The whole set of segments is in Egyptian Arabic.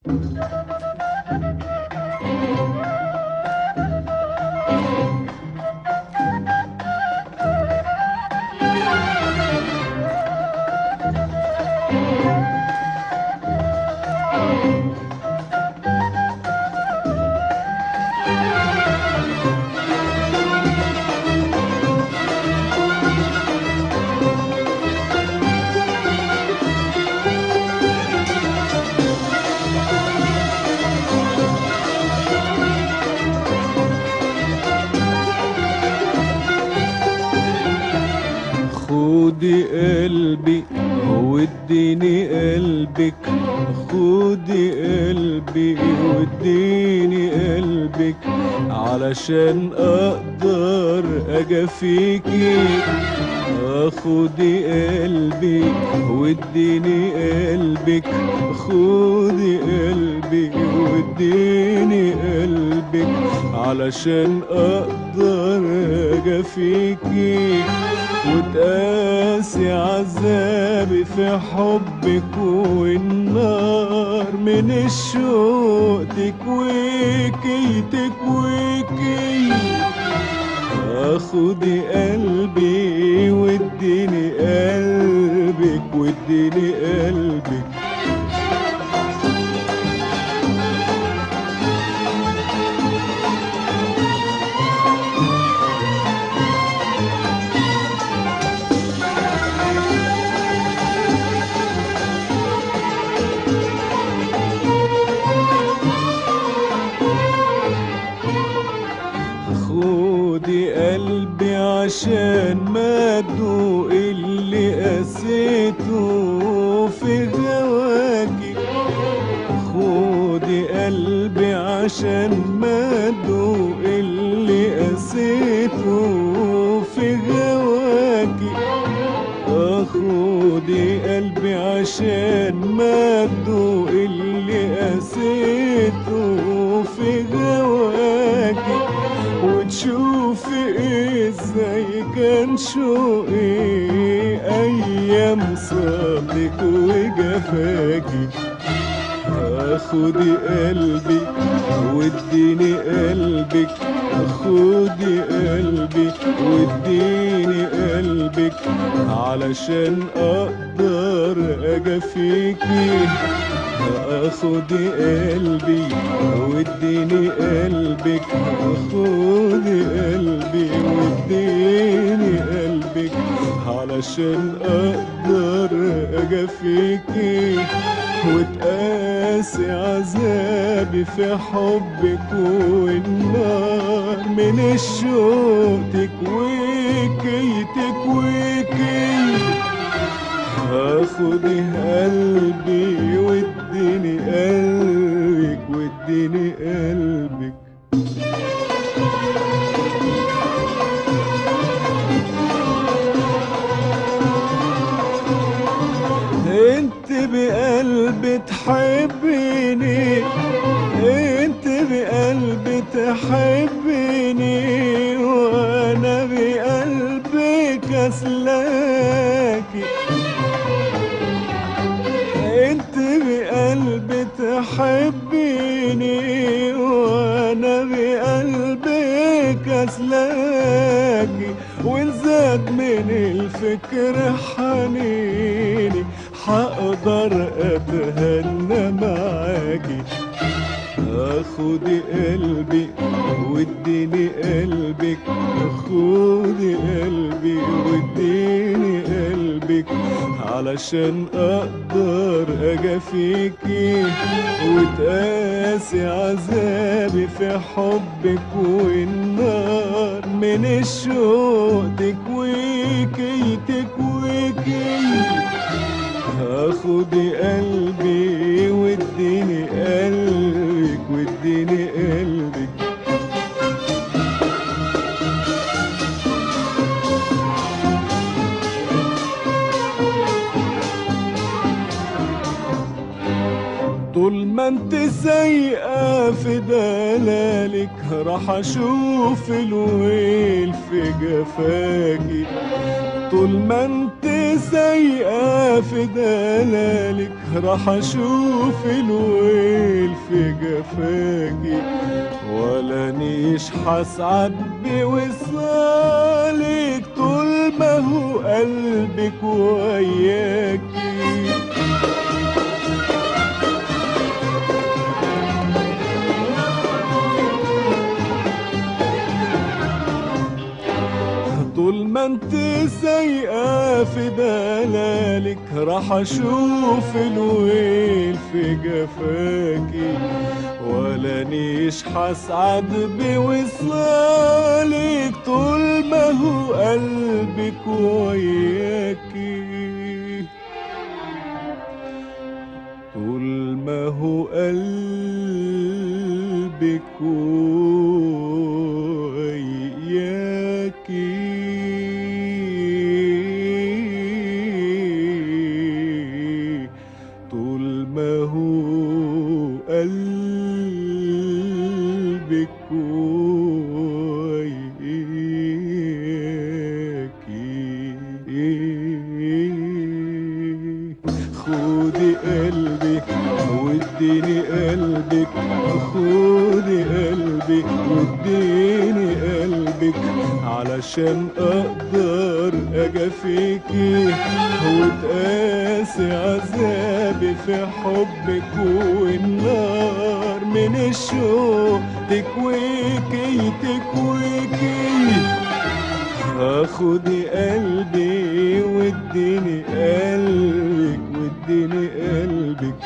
خدي قلبي واديني قلبك خدي قلبي واديني قلبك علشان اقدر اجافيكي خدي قلبي واديني قلبك خدي قلبي واديني قلبك علشان اقدر اجافيكي وتقاسي عذابي في حبك والنار من الشوق تكويكي تكويكي خدي قلبي واديني قلبك واديني قلبك خدي قلبي عشان ما ادوق اللي قسيته في هواكي خدي قلبي عشان ما ادوق اللي قسيته في هواكي خدي قلبي عشان ما ادوق اللي قسيته في هواكي وتشوفي ازاي كان شوقي ايام صابك وجفاكي خدي قلبي واديني قلبك خدي قلبي واديني قلبك علشان اقدر اجافيكي خدي قلبي واديني قلبك خدي قلبي واديني قلبك علشان اقدر اجافيكي وتقاسي عذابي في حبك والنار من الشوق تكويكي تكويكي خدي قلبي واديني قلبك واديني قلبك انت بقلبي تحبيني انت بقلبي تحبيني وانا بقلبك اسلاكي انت بقلبي تحبيني وانا بقلبك اسلاكي وان زاد من الفكر حنيني حقدر اتهنى معاكي خدي قلبي واديني قلبك خدي قلبي واديني قلبك علشان اقدر اجافيكي وتقاسي عذابي في حبك والنار من الشوق تكويكي تكويكي خدي قلبي واديني قلبك واديني قلبك طول ما انت سايقة في دلالك راح اشوف الويل في جفاكي طول ما انت سايقة في دلالك راح اشوف الويل الويل في جفاكي ولا نيش حسعد بوصالك طول ما هو قلبك وياكي طول ما انت سايقة في دلالك راح اشوف الويل في جفاكي ولا نيش حسعد بوصالك طول ما هو قلبك وياكي طول ما هو قلبك وياكي طول ما هو قلبك وياكي خدي قلبي واديني قلبك خدي قلبي واديني قلبك علشان اقدر اجافيكي وتقاسي عذابي في حبك والنار من الشوق تكويكي تكويكي خدي قلبي واديني قلبك واديني قلبك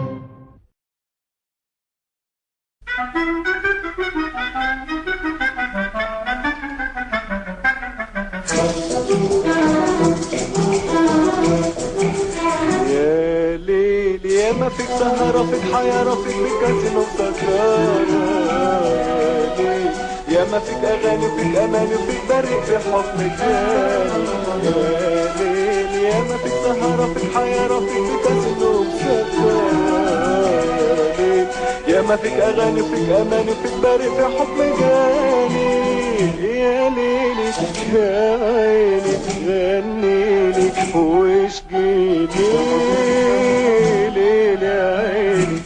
يا ليل يا ما فيك سهرة فيك حيارة فيك بكاسينو سكرانة يا ليل يا ما فيك أغاني وفيك أماني وفيك بريء في حضن تاني يا ليل يا ما فيك سهرة فيك حيارة فيك بكاسينو سكرانة يا ليل يا ما فيك أغاني وفيك أماني وفيك بريء في حضن تاني يا ليلي يا عيني غنيلي واشجيلي ليل يا عيني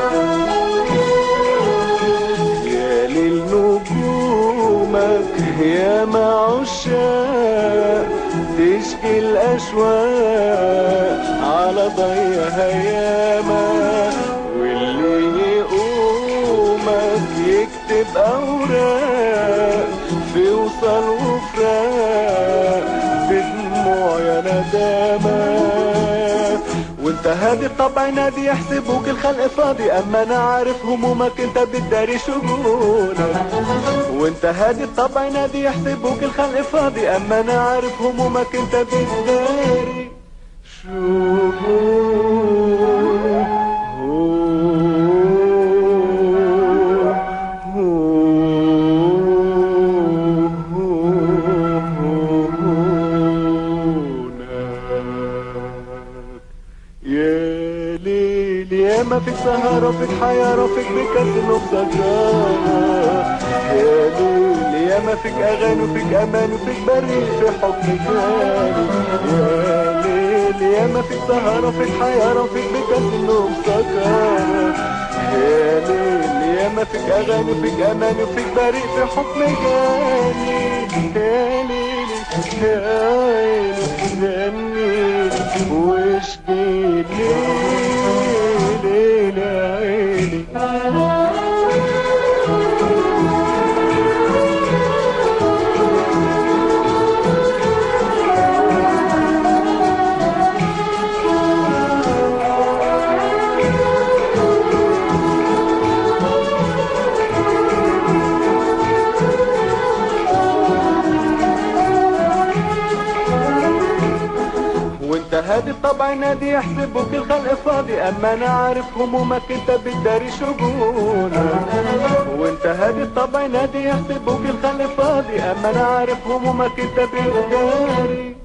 يا ليل نجومك يا ما عشاق تشكي الأشواق على ضيها ياما واللي يقومك يكتب أوراق في وصل وفراق بدموع يا ندامة وانت هادي الطبع نادي يحسبوك الخلق فاضي اما انا عارف همومك انت بتداري شجونك وانت هادي الطبع نادي يحسبوك الخلق فاضي اما انا عارف همومك انت بتداري شجونك يا ليل يا ما فيك سهرة فيك حيارة فيك بكاسينو بسكرانة يا ليل يا ما فيك أغاني وفيك أمان وفيك بريء في حب تاني يا ليل يا ما فيك سهرة فيك حيارة وفيك بكاسينو بسكرانة يا ليل يا ما فيك أغاني وفيك أمان وفيك بريء في حب تاني يا ليل يا عيني غنيلي واشجيلي ليل يا عيني وانت هادي الطبع نادي يحسبوك الخلق فاضي اما انا عارف همومك انت بتداري شجونك وانت هادي الطبع نادي يحسبوك الخلق فاضي اما انا عارف همومك انت بتداري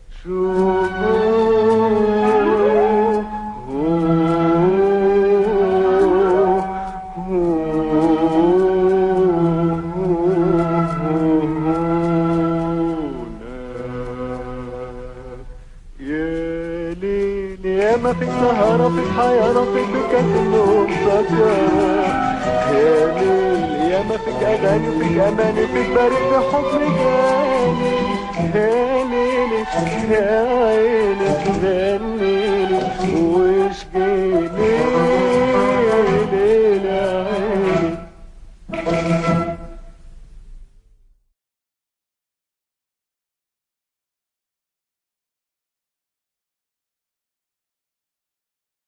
شجونك يا ليل يا ما فيك سهرة فيك حيارة فيك بكاس النوم سكرة فيك اغاني وفيك اماني وفيك بريء في حضن جاني يا ليلي يا عيني غنيلي واشجيلي